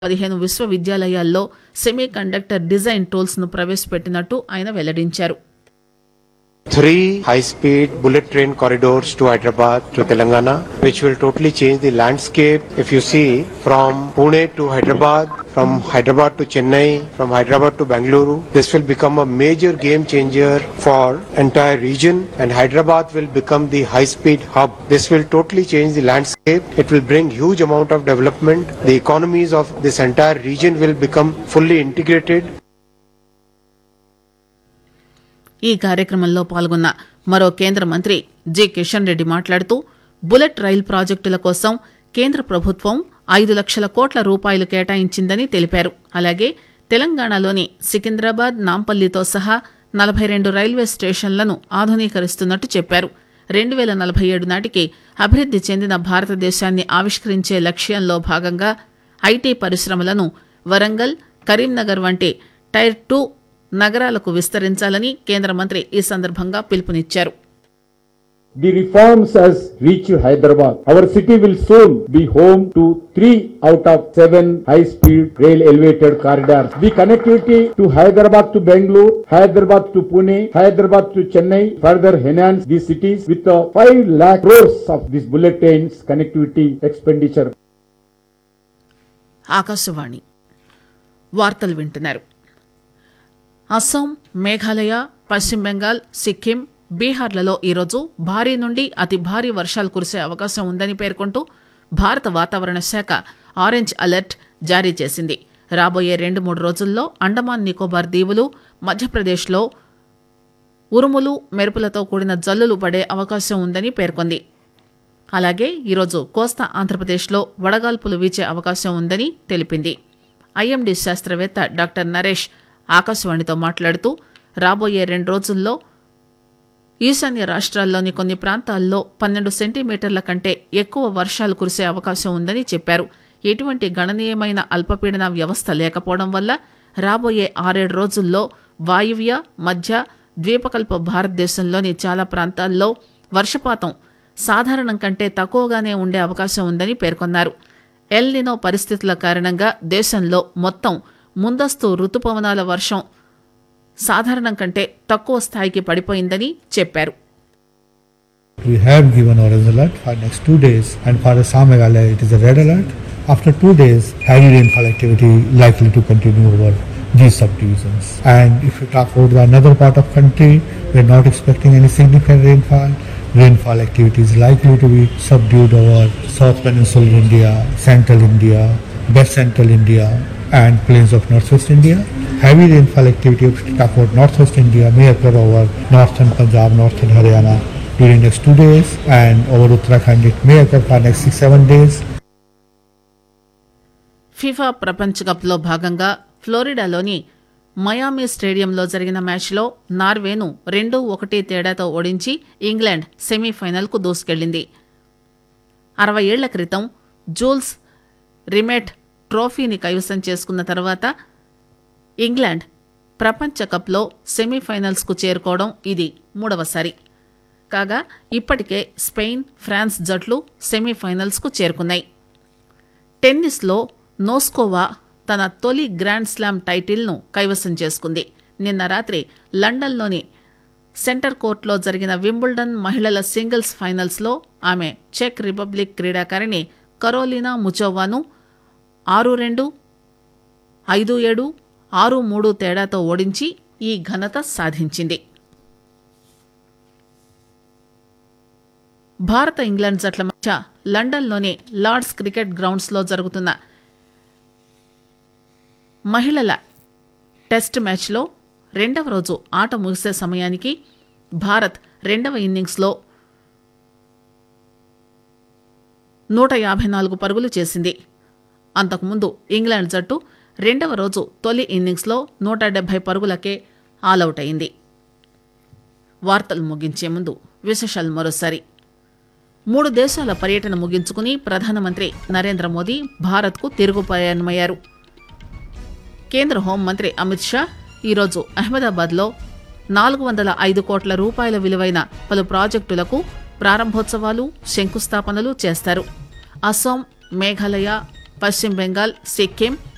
పదిహేను విశ్వవిద్యాలయాల్లో semi conductor design tools ను ప్రవేశపెట్టినట్టు ఆయన వెల్లడించారు Three high-speed bullet train corridors to Hyderabad to Telangana, which will totally change the landscape. If you see from Pune to Hyderabad, from Hyderabad to Chennai, from Hyderabad to Bangalore, this will become a major game changer for entire region and Hyderabad will become the high-speed hub. This will totally change the landscape. It will bring huge amount of development. The economies of this entire region will become fully integrated ఈ కార్యక్రమంలో పాల్గొన్న మరో కేంద్ర మంత్రి G Kishan Reddy మాట్లాడుతూ bullet rail ప్రాజెక్టుల కోసం కేంద్ర ప్రభుత్వం ఐదు లక్షల కోట్ల రూపాయలు కేటాయించిందని తెలిపారు అలాగే తెలంగాణలోని సికింద్రాబాద్ నాంపల్లితో సహా నలభై రెండు రైల్వే స్టేషన్లను ఆధునీకరిస్తున్నట్టు చెప్పారు రెండు వేల నలభై ఏడు నాటికి అభివృద్ది చెందిన భారతదేశాన్ని ఆవిష్కరించే లక్ష్యంలో భాగంగా ఐటీ పరిశ్రమలను వరంగల్ కరీంనగర్ వంటి టైర్ టూ నగరాలకు విస్తరించాలని కేంద్ర మంత్రి ఈ సందర్భంగా పిలుపునిచ్చారు The reforms has reached Hyderabad. Our city will soon be home to three out of seven high-speed rail elevated corridors. The connectivity to Hyderabad to Bangalore, Hyderabad to Pune, Hyderabad to Chennai further enhance these cities with a 5 lakh crores of these bullet trains connectivity expenditure. Akashvani వార్తలు వింటున్నారు అస్సాం మేఘాలయ పశ్చిమ బెంగాల్ సిక్కిం బీహార్లలో ఈరోజు భారీ నుండి అతి భారీ వర్షాలు కురిసే అవకాశం ఉందని పేర్కొంటూ భారత వాతావరణ శాఖ ఆరెంజ్ అలర్ట్ జారీ చేసింది రాబోయే రెండు మూడు రోజుల్లో అండమాన్ నికోబార్ దీవులు మధ్యప్రదేశ్లో ఉరుములు మెరుపులతో కూడిన జల్లులు పడే అవకాశం ఉందని పేర్కొంది అలాగే ఈరోజు కోస్తా ఆంధ్రప్రదేశ్లో వడగాల్పులు వీచే అవకాశం ఉందని తెలిపింది ఐఎండీ శాస్త్రవేత్త డాక్టర్ నరేష్ ఆకాశవాణితో మాట్లాడుతూ రాబోయే రెండు రోజుల్లో ఈశాన్య రాష్ట్రాల్లోని కొన్ని ప్రాంతాల్లో పన్నెండు సెంటీమీటర్ల కంటే ఎక్కువ వర్షాలు కురిసే అవకాశం ఉందని చెప్పారు ఎటువంటి గణనీయమైన అల్పపీడన వ్యవస్థ లేకపోవడం వల్ల రాబోయే ఆరేడు రోజుల్లో వాయువ్య మధ్య ద్వీపకల్ప భారతదేశంలోని చాలా ప్రాంతాల్లో వర్షపాతం సాధారణం కంటే తక్కువగానే ఉండే అవకాశం ఉందని పేర్కొన్నారు ఎల్నినో పరిస్థితుల కారణంగా దేశంలో మొత్తం ముందస్తు రుతుపవనాల వర్షం సాధారణం కంటే తక్కువ స్థాయికి పడిపోయిందని చెప్పారు We have given orange alert for next two days, and for Assam Meghalaya it is a red alert. After two days, heavy rainfall activity likely to continue over these subdivisions. And if you talk about the another part of country, we are not expecting any significant rainfall. Rainfall activity is likely to be subdued over South Peninsular India, Central India, West Central India, and plains of Northwest India. Heavy rainfall activity, if you talk about Northwest India, may occur over Northern Punjab, Northern Haryana during next two days, and over Uttarakhand it may occur for next six seven days. FIFA ప్రపంచ కప్లో భాగంగా ఫ్లోరిడాలోని మయామి స్టేడియంలో జరిగిన మ్యాచ్లో నార్వేను రెండు ఒకటి తేడాతో ఓడించి ఇంగ్లాండ్ సెమీఫైనల్కు దూసుకెళ్లింది అరవై ఏళ్ల క్రితం జూల్స్ రిమెట్ ట్రోఫీని కైవసం చేసుకున్న తర్వాత ఇంగ్లాండ్ ప్రపంచ కప్లో సెమీఫైనల్స్కు చేరుకోవడం ఇది మూడవసారి కాగా ఇప్పటికే స్పెయిన్ ఫ్రాన్స్ జట్లు సెమీఫైనల్స్కు చేరుకున్నాయి టెన్నిస్లో నోస్కోవా తన తొలి గ్రాండ్ స్లామ్ టైటిల్ను కైవసం చేసుకుంది నిన్న రాత్రి లండన్లోని సెంటర్ కోర్టులో జరిగిన వింబుల్డన్ మహిళల సింగిల్స్ ఫైనల్స్లో ఆమె చెక్ రిపబ్లిక్ క్రీడాకారిణి కరోలినా ముచోవాను ఆరు రెండు ఐదు ఏడు ఆరు మూడు తేడాతో ఓడించి ఈ ఘనత సాధించింది భారత ఇంగ్లాండ్ జట్ల మధ్య లండన్లోని లార్డ్స్ క్రికెట్ గ్రౌండ్స్లో జరుగుతున్న మహిళల టెస్ట్ మ్యాచ్లో రెండవ రోజు ఆట ముగిసే సమయానికి భారత్ రెండవ ఇన్నింగ్స్లో నూట యాభై నాలుగు పరుగులు చేసింది అంతకుముందు ఇంగ్లాండ్ జట్టు రెండవ రోజు తొలి ఇన్నింగ్స్లో నూట డెబ్బై పరుగులకే ఆలౌట్ అయింది వార్తలు ముగించే ముందు విశేషాలు మరోసారి మూడు దేశాల పర్యటన ముగించుకుని ప్రధానమంత్రి నరేంద్ర మోదీ భారత్కు తిరుగు ప్రయాణమయ్యారు కేంద్ర హోంమంత్రి అమిత్ షా ఈరోజు అహ్మదాబాద్లో నాలుగు వందల ఐదు కోట్ల రూపాయల విలువైన పలు ప్రాజెక్టులకు ప్రారంభోత్సవాలు శంకుస్థాపనలు చేస్తారు అస్సాం మేఘాలయ పశ్చిమ బెంగాల్ సిక్కిం